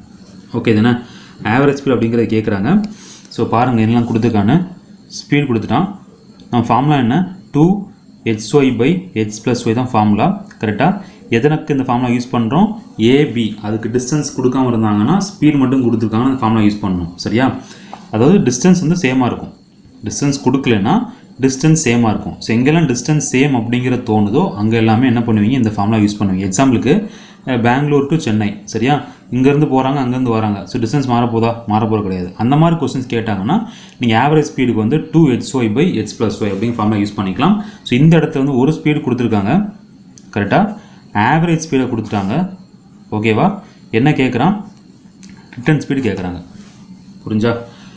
ஓகே தானே ஆவரேஜ் ஸ்பீட் அப்படிங்கிறத கேட்குறாங்க ஸோ பாருங்கள் என்னெல்லாம் கொடுத்துருக்கான்னு ஸ்பீட் கொடுத்துட்டான் நம்ம ஃபார்முலா என்ன two H Y by H plus Y தான் ஃபார்முலா கரெக்டாக எதனுக்கு இந்த ஃபார்முலா யூஸ் பண்ணுறோம் ஏபி அதுக்கு டிஸ்டன்ஸ் கொடுக்காம இருந்தாங்கன்னா ஸ்பீட் மட்டும் கொடுத்துருக்காங்கன்னா அந்த ஃபார்முலா யூஸ் பண்ணணும் சரியா அதாவது டிஸ்டன்ஸ் வந்து சேமாக இருக்கும் டிஸ்டன்ஸ் கொடுக்கலன்னா டிஸ்டன்ஸ் சேமாக இருக்கும் ஸோ எங்கெல்லாம் டிஸ்டன்ஸ் சேம் அப்படிங்கிற தோணுதோ அங்கே எல்லாமே என்ன பண்ணுவீங்க இந்த ஃபார்முலா யூஸ் பண்ணுவீங்க எக்ஸாம்பிளுக்கு அஹ், பெங்களூர் டு சென்னை சரியா இங்கேருந்து போகிறாங்க அங்கேருந்து வராங்க ஸோ டிஸ்டன்ஸ் மாறப்போதா மாறப்போகிறது கிடையாது அந்த மாதிரி கொஸ்டின்ஸ் கேட்டாங்கன்னா நீங்கள் ஆவரேஜ் ஸ்பீடுக்கு வந்து two H Y by H plus Y அப்படிங்கிற ஃபார்முலா யூஸ் பண்ணிக்கலாம் ஸோ இந்த இடத்துல வந்து ஒரு ஸ்பீடு கொடுத்துருக்காங்க கரெக்டாக ஆவரேஜ் ஸ்பீடை கொடுத்துட்டாங்க ஓகேவா என்ன கேட்குறான் ரிட்டர்ன் ஸ்பீடு கேட்குறாங்க புரிஞ்சா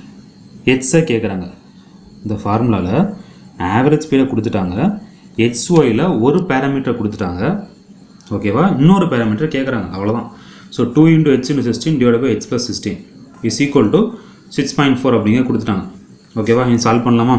ஹெச்ஸை கேட்குறாங்க இந்த ஃபார்முலாவில் ஆவரேஜ் ஸ்பீடை கொடுத்துட்டாங்க ஹெச்ஒயில் ஒரு பேராமீட்டர் கொடுத்துட்டாங்க ஓகேவா இன்னொரு பேராமீட்டர் கேட்குறாங்க அவ்வளோதான் so two into H into sixteen divide by H plus sixteen is equal to six point four அப்படிங்க கொடுத்துட்டாங்க ஓகேவா இது சால்வ் பண்ணலாமா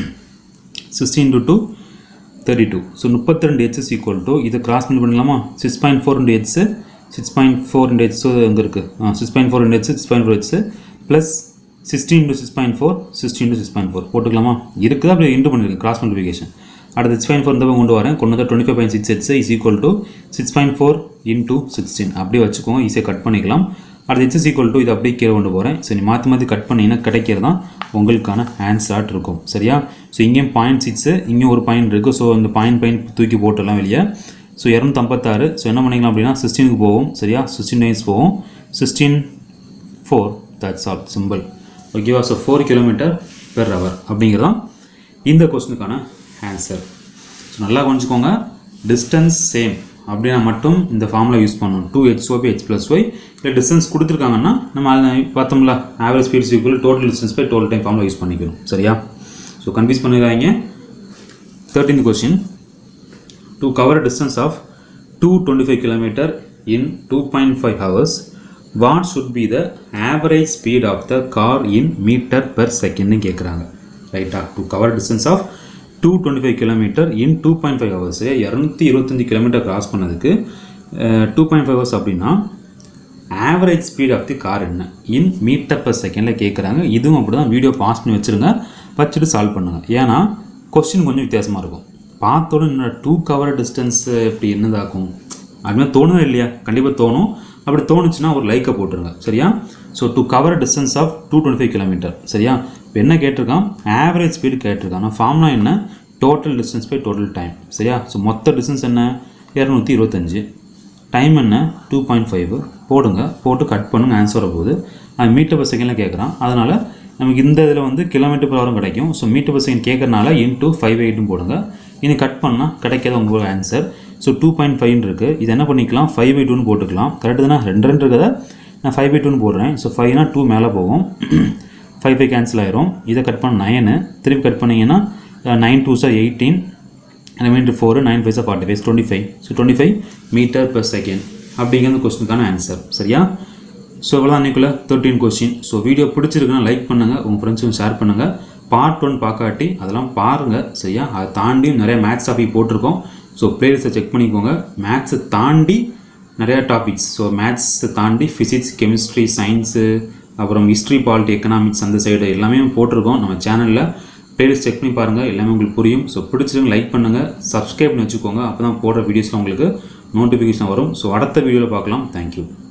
sixteen into two thirty two so முப்பத்தி ரெண்டு ஹெச் இஸ் ஈக்குவல் டு இதை கிராஸ் பண்ணி பண்ணலாமா six point four into H six point four into H எங்கே இருக்குது six point four into H six point four H plus sixteen into six point four sixteen into six point four போட்டுக்கலாமா இருக்குதா அப்படி into பண்ணிருக்கு cross multiplication அடுத்து சிக்ஸ் point ஃபோர் இந்த பக்கம் கொண்டு வரேன் கொண்டு வந்து twenty five point six H is equal to six point four into sixteen அப்படியே வச்சுக்கோங்க ஈஸியாக கட் பண்ணிக்கலாம் அடுத்து ஹெச் இஸ் ஈக்குவல் டு இது அப்படியே கீழே கொண்டு போகிறேன் ஸோ நீ மாற்றி மாற்றி கட் பண்ணிங்கன்னா கிடைக்கிறது தான் உங்களுக்கான ஆன்சராட் இருக்கும் சரியா ஸோ இங்கேயும் பாயிண்ட் சிக்ஸு இங்கேயும் ஒரு பாயிண்ட் இருக்குது ஸோ இந்த பாயிண்ட் பாயிண்ட் தூக்கி போட்டுடலாம் வெளியே ஸோ இரநூத்தம்பத்தாறு ஸோ என்ன பண்ணிக்கலாம் அப்படின்னா சிக்ஸ்டீனுக்கு போவோம் சரியா சிக்ஸ்டீன் டைம்ஸ் போவோம் sixteen four that's all simple ஓகேவா so four kilometre per hour அப்படிங்கிறதான் இந்த கொஸ்டினுக்கான ஆன்சர் ஸோ நல்லா கொஞ்சிக்கோங்க டிஸ்டன்ஸ் சேம் அப்படின்னா மட்டும் இந்த ஃபார்முலா யூஸ் பண்ணணும் டூ ஹெச் ஓபி ஹெச் ப்ளஸ் ஒய் இல்லை டிஸ்டன்ஸ் கொடுத்துருக்காங்கன்னா நம்ம அதில் பார்த்தோம்ல average speeds equal total distance by total time formula use பண்ணிக்கணும் சரியா ஸோ கன்ஃபியூஸ் பண்ணிடுறாங்க thirteen question to cover a distance of 225 km in 2.5 hours what should be the average speed of the car in meter per second னு கேட்குறாங்க ரைட்டா to cover distance of two twenty five kilometre in two point five hours இரநூத்தி இருபத்தஞ்சி kilometre cross பண்ணதுக்கு two point five hours அப்படின்னா average speed of the car என்ன in metre per செகண்டில் கேட்குறாங்க இதுவும் அப்படி தான் வீடியோ பாஸ் பண்ணி வச்சுருங்க வச்சுட்டு சால்வ் பண்ணுங்கள் ஏன்னா கொஸ்டின் கொஞ்சம் வித்தியாசமாக இருக்கும் பார்த்தோன்னு இன்னும் டூ கவர் டிஸ்டன்ஸ் இப்படி என்னதாக்கும் அப்படின்னா தோணுதா இல்லையா கண்டிப்பாக தோணும் அப்படி தோணுச்சுன்னா ஒரு லைக்கை போட்டுருங்க சரியா so to cover distance of two twenty five kilometre சரியா இப்போ என்ன கேட்டிருக்கான் ஆவரேஜ் ஸ்பீடு கேட்டிருக்கான் ஆனால் ஃபார்ம்லாம் என்ன total distance by total time சரியா ஸோ மொத்த டிஸ்டன்ஸ் என்ன இரநூத்தி இருபத்தஞ்சு டைம் என்ன டூ பாயிண்ட் ஃபைவ் போடுங்க போட்டு கட் பண்ணுங்க ஆன்சர் வரப்போகுது அது மீட்டர் பர் செகண்டில் கேட்குறான் அதனால் நமக்கு இந்த இதில் வந்து கிலோமீட்டர் per ஹவரும் கிடைக்கும் ஸோ மீட்டர் பர் செகண்ட் கேட்கறனால இன்டூ ஃபைவ் எயிட்டும் போடுங்க இது கட் பண்ணால் கிடைக்காத உங்களுக்கு answer so two point five இருக்குது இது என்ன பண்ணிக்கலாம் ஃபைவ் பை டூன்னு போட்டுக்கலாம் கரெக்டு தானே ரெண்டு ரெண்டு இருக்கதை நான் ஃபைவ் பை டூன்னு போடுறேன் ஸோ ஃபைவ்னா டூ மேலே போகும் ஃபைவ் ஃபைவ் கேன்சல் ஆயிரும் இதை கட் பண்ண நைனு திருப்பி கட் பண்ணிங்கன்னா நைன் டூ சார் eighteen remainder four nine five சார் forty five twenty five so twenty five metre per second அப்படிங்கிறது கொஸ்டினுக்கான ஆன்சர் சரியா ஸோ இவ்வளோ அன்றைக்குள்ள தேர்ட்டீன் கொஸ்டின் ஸோ வீடியோ பிடிச்சிருக்குன்னா லைக் பண்ணுங்கள் உங்கள் ஃப்ரெண்ட்ஸுக்கும் ஷேர் பண்ணுங்கள் பார்ட் ஒன் பார்க்காட்டி அதெல்லாம் பாருங்கள் சரியா அதை தாண்டியும் நிறைய மேத்ஸ் டாபிக் போட்டிருக்கோம் ஸோ பிளேலிஸ்ட்டை செக் பண்ணிக்கோங்க மேத்ஸை தாண்டி நிறையா டாபிக்ஸ் ஸோ மேத்ஸை தாண்டி ஃபிசிக்ஸ் கெமிஸ்ட்ரி சயின்ஸு அப்புறம் ஹிஸ்ட்ரி பாலிட்டி எக்கனாமிக்ஸ் அந்த சைடு எல்லாமே போட்டிருக்கோம் நம்ம சேனலில் பிளேலிஸ்ட் செக் பண்ணி பாருங்கள் எல்லாமே உங்களுக்கு புரியும் ஸோ பிடிச்சிருங்க லைக் பண்ணுங்கள் சப்ஸ்கிரைப் பண்ணி வச்சுக்கோங்க அப்போ தான் போடுற வீடியோஸில் உங்களுக்கு நோட்டிஃபிகேஷன் வரும் ஸோ அடுத்த வீடியோவில் பார்க்கலாம் தேங்க்யூ